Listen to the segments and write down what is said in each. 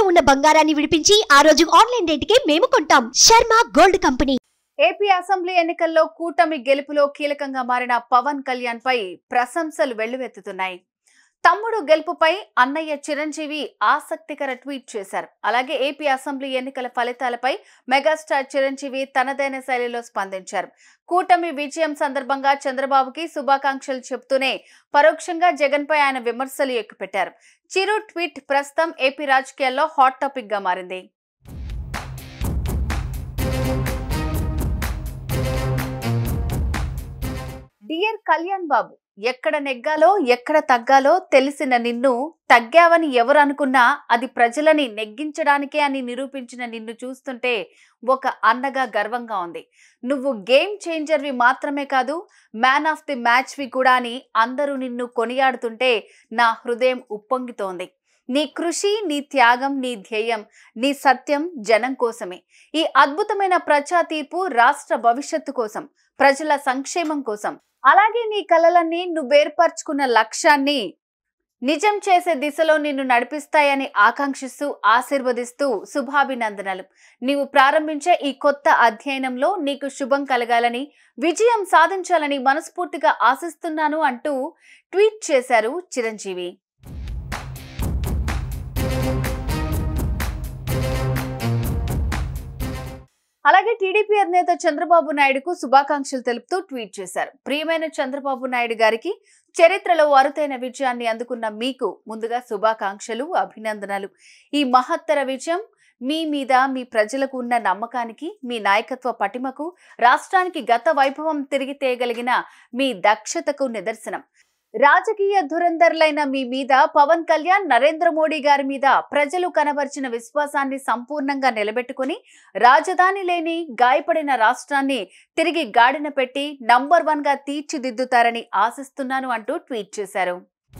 ఉన్న బంగారాన్ని విడిపించి ఆ రోజు ఆన్లైన్ రేటుకే మేము కొంటాం శర్మ గోల్డ్ కంపెనీ ఏపీ అసెంబ్లీ ఎన్నికల్లో కూటమి గెలుపులో కీలకంగా మారిన పవన్ కళ్యాణ్ పై ప్రశంసలు వెల్లువెత్తుతున్నాయి తమ్ముడు గెలుపుపై అన్నయ్య చిరంజీవి ఆసక్తికర ట్వీట్ చేశారు అలాగే ఏపీ అసెంబ్లీ ఎన్నికల ఫలితాలపై మెగాస్టార్ చిరంజీవి తనదైన శైలిలో స్పందించారు కూటమి విజయం సందర్భంగా చంద్రబాబుకి శుభాకాంక్షలు చెబుతూనే పరోక్షంగా జగన్ పై ఆయన విమర్శలు ఎక్కుపెట్టారు చిరు ట్వీట్ ప్రస్తుతం ఏపీ రాజకీయాల్లో హాట్ టాపిక్ గా మారింది డియర్ కళ్యాణ్ బాబు ఎక్కడ నెగ్గాలో ఎక్కడ తగ్గాలో తెలిసిన నిన్ను తగ్గావని ఎవరు అనుకున్నా అది ప్రజలని నెగ్గించడానికే అని నిరూపించిన నిన్ను చూస్తుంటే ఒక అన్నగా గర్వంగా ఉంది నువ్వు గేమ్ చేంజర్వి మాత్రమే కాదు మ్యాన్ ఆఫ్ ది మ్యాచ్వి కూడా అని అందరూ నిన్ను కొనియాడుతుంటే నా హృదయం ఉప్పొంగితోంది నీ కృషి నీ త్యాగం నీ ధ్యేయం నీ సత్యం జనం కోసమే ఈ అద్భుతమైన ప్రజా తీర్పు రాష్ట్ర భవిష్యత్తు కోసం ప్రజల సంక్షేమం కోసం అలాగే నీ కలలన్నీ నువ్వేర్పరచుకున్న లక్ష్యాన్ని నిజం చేసే దిశలో నిన్ను నడిపిస్తాయని ఆకాంక్షిస్తూ ఆశీర్వదిస్తూ శుభాభినందనలు నీవు ప్రారంభించే ఈ కొత్త అధ్యయనంలో నీకు శుభం కలగాలని విజయం సాధించాలని మనస్ఫూర్తిగా ఆశిస్తున్నాను అంటూ ట్వీట్ చేశారు చిరంజీవి అలాగే టీడీపీ అధినేత చంద్రబాబు నాయుడుకు శుభాకాంక్షలు తెలుపుతూ ట్వీట్ చేశారు ప్రియమైన చంద్రబాబు నాయుడు గారికి చరిత్రలో అరుదైన విజయాన్ని అందుకున్న మీకు ముందుగా శుభాకాంక్షలు అభినందనలు ఈ మహత్తర విజయం మీ మీద మీ ప్రజలకు ఉన్న నమ్మకానికి మీ నాయకత్వ పటిమకు రాష్ట్రానికి గత వైభవం తిరిగి తేయగలిగిన మీ దక్షతకు నిదర్శనం రాజకీయ ధురంధరులైన మీ మీద పవన్ కళ్యాణ్ నరేంద్ర మోడీ గారి మీద ప్రజలు కనబరిచిన విశ్వాసాన్ని సంపూర్ణంగా నిలబెట్టుకుని రాజధాని లేని గాయపడిన రాష్ట్రాన్ని తిరిగి గాడిన పెట్టి నంబర్ వన్ గా తీర్చిదిద్దుతారని ఆశిస్తున్నాను అంటూ ట్వీట్ చేశారు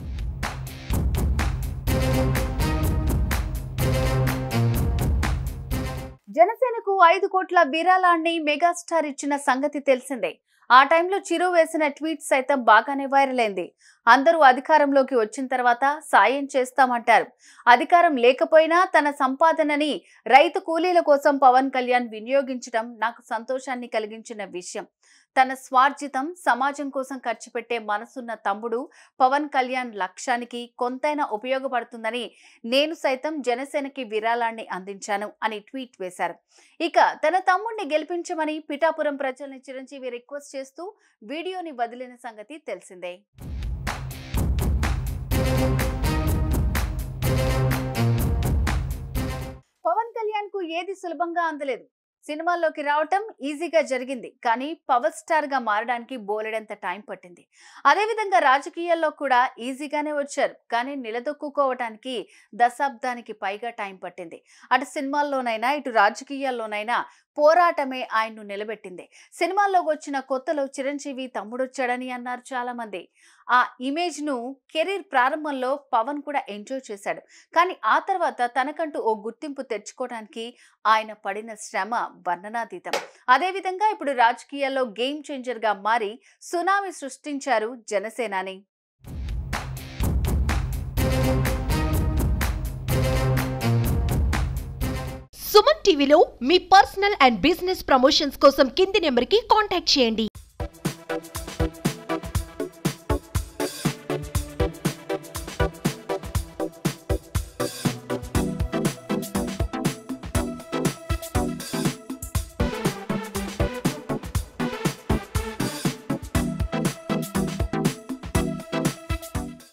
జనసేనకు ఐదు కోట్ల విరాళాన్ని మెగాస్టార్ ఇచ్చిన సంగతి తెలిసిందే ఆ టైంలో చిరు వేసిన ట్వీట్ సైతం బాగానే వైరల్ అయింది అందరూ అధికారంలోకి వచ్చిన తర్వాత సాయం చేస్తామంటారు అధికారం లేకపోయినా తన సంపాదనని రైతు కూలీల కోసం పవన్ కళ్యాణ్ వినియోగించడం నాకు సంతోషాన్ని కలిగించిన విషయం తన స్వార్జితం సమాజం కోసం ఖర్చు పెట్టే మనసున్న తమ్ముడు పవన్ కళ్యాణ్ లక్ష్యానికి కొంతైనా ఉపయోగపడుతుందని నేను సైతం జనసేనకి విరాళాన్ని అందించాను అని ట్వీట్ వేశారు ఇక తన తమ్ముడిని గెలిపించమని పిఠాపురం ప్రజల్ని చిరంజీవి రిక్వెస్ట్ చేస్తూ వీడియోని వదిలిన సంగతి తెలిసిందే పవన్ కళ్యాణ్ కు ఏది సులభంగా అందలేదు సినిమాల్లోకి రావటం ఈజీగా జరిగింది కానీ పవర్ స్టార్ గా మారడానికి బోలెడంత టైం పట్టింది అదేవిధంగా రాజకీయాల్లో కూడా ఈజీగానే వచ్చారు కానీ నిలదొక్కుకోవటానికి దశాబ్దానికి పైగా టైం పట్టింది అటు సినిమాల్లోనైనా ఇటు రాజకీయాల్లోనైనా పోరాటమే ఆయన్ను నిలబెట్టింది సినిమాల్లోకి వచ్చిన కొత్తలో చిరంజీవి తమ్ముడొచ్చాడని అన్నారు చాలా మంది ఆ ఇమేజ్ ను కెరీర్ ప్రారంభంలో పవన్ కూడా ఎంజాయ్ చేశాడు కానీ ఆ తర్వాత తనకంటూ ఓ గుర్తింపు తెచ్చుకోవడానికి ఆయన పడిన శ్రమ వర్ణనాతీతం అదేవిధంగా ఇప్పుడు రాజకీయాల్లో గేమ్ చేంజర్ గా మారి సునామీ సృష్టించారు జనసేనాని సుమన్ టీవీలో మీ పర్సనల్ అండ్ బిజినెస్ ప్రమోషన్స్ కోసం కింది నెంబర్కి కాంటాక్ట్ చేయండి